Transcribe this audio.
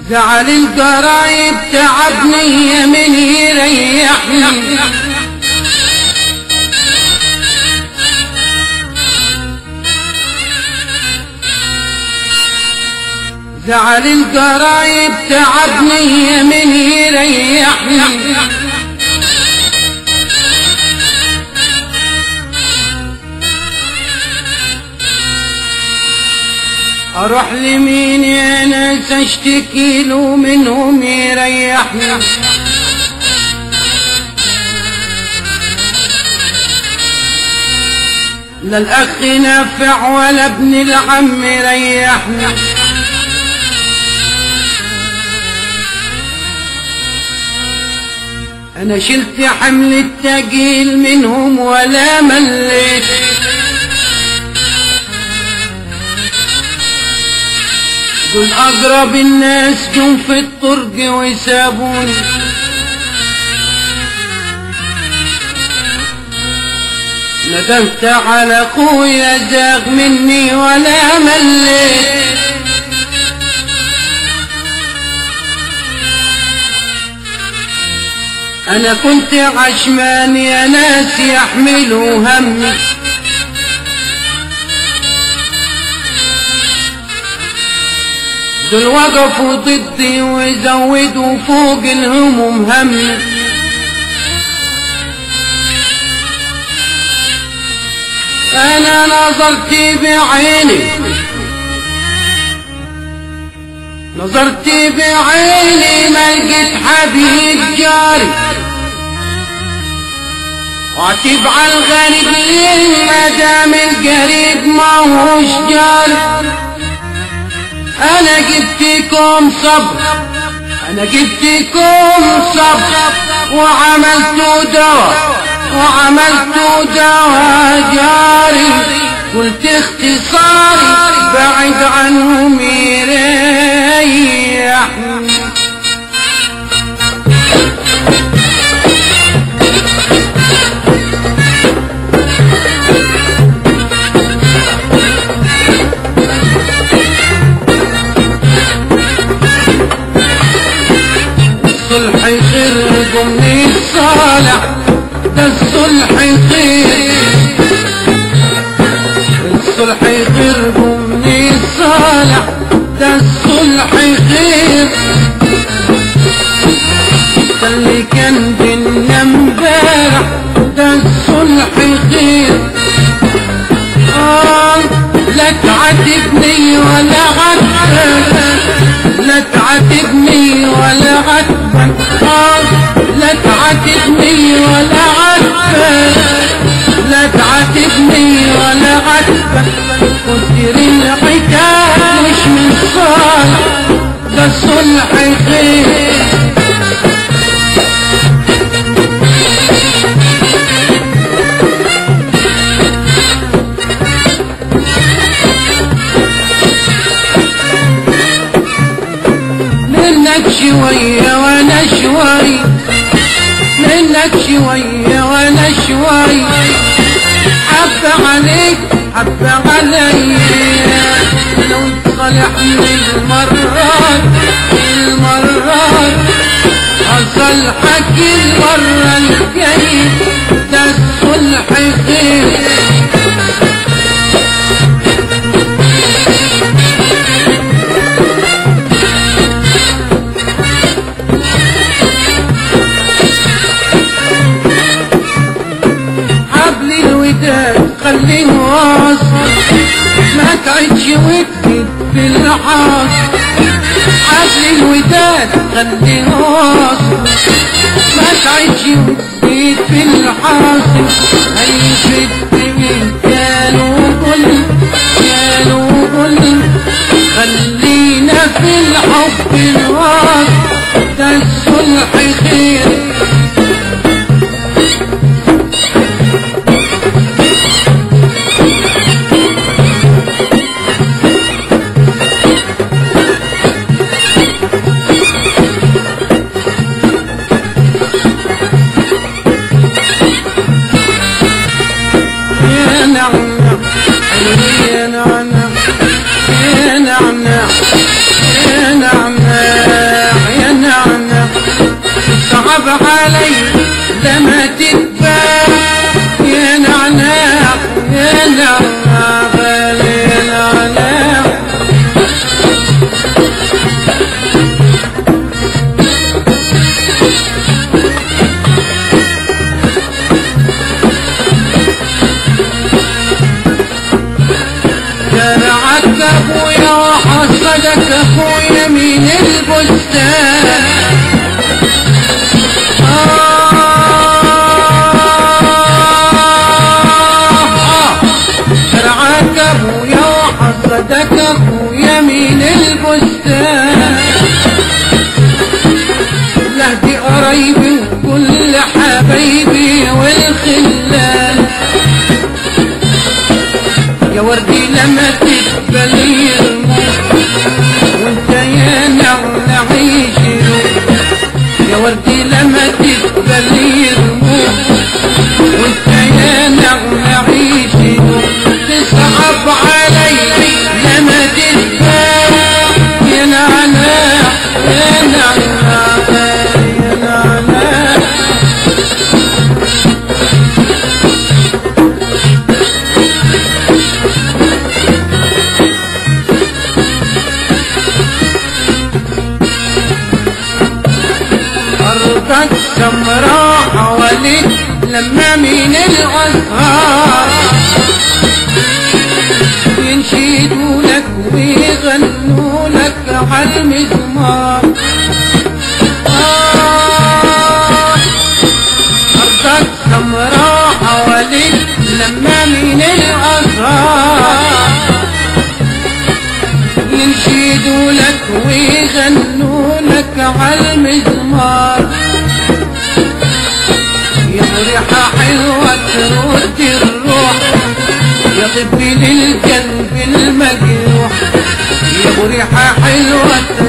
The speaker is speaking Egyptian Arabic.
زعل القرايب تعبني من يريحني زعل القرايب تعبني من يريحني اروح لمين يا ناس اشتكي له منهم يريحني لا الاخ نافع ولا ابن العم ريحني انا شلت حمل التقيل منهم ولا مليت دول اقرب الناس جم في الطرق وسابوني ندمت على اخويا زاغ مني ولا مليت انا كنت عشمان يا ناس يحملوا همي دول وقفوا ضدي وزودوا فوق الهموم همي انا نظرت بعيني نظرت بعيني ما لقيت حبيب جاري وعتب على الغريب ليه ما دام القريب ما هوش جاري انا جبتكم صبر انا جبتكم صبر وعملت دواء وعملت دواء جاري قلت اختصاري بعد عنهم يريحني الصلح خير من الصالح ده الصلح خير الصلح خير من الصالح ده الصلح خير ده اللي كان بينا امبارح ده الصلح خير آه لا تعاتبني ولا غدر لا تعاتبني ولا غدر آه لا تعاتبني ولا غدر لا تعاتبني ولا غدر كتر العتاب مش من صالح ده الصلح خير منك شوية وانا شوي منك شوية وانا شوي حب عليك حب علي لو تصالحني المرات المرات أصلحك المرة الجاية ده الصلح خير حبل الوداد خليه واصل ما تعدش وتكد في الحاص حبل الوداد خليه واصل ما تعدش وتكد في الحاصل هيفت من كانوا كل كانوا كل خلينا في الحب الواصل ده الصلح خير يا نعم يا نعم يا نعم يا نعم يمين البستان شرعك ابويا وحصدك ابويا من البستان لهدي قرايبي وكل حبايبي والخلان يا وردي لما تقبل يرموك وانت يا نعل عيش يا وردي لما تقبل يرموك وانت يا نعل عيش تصعب علي لما تتباع يا نعناع يا نعناع يا نعناع أرضك سمراء حواليك لما من الأزهار ينشدوا لك ويغنوا لك على المزمار آه، أرضك سمراء حواليك لما من الأزهار ينشدوا لك ويغنوا لك على المزمار يا ريحة حلوة ترد الروح يا طب للقلب المجروح يا ريحة حلوة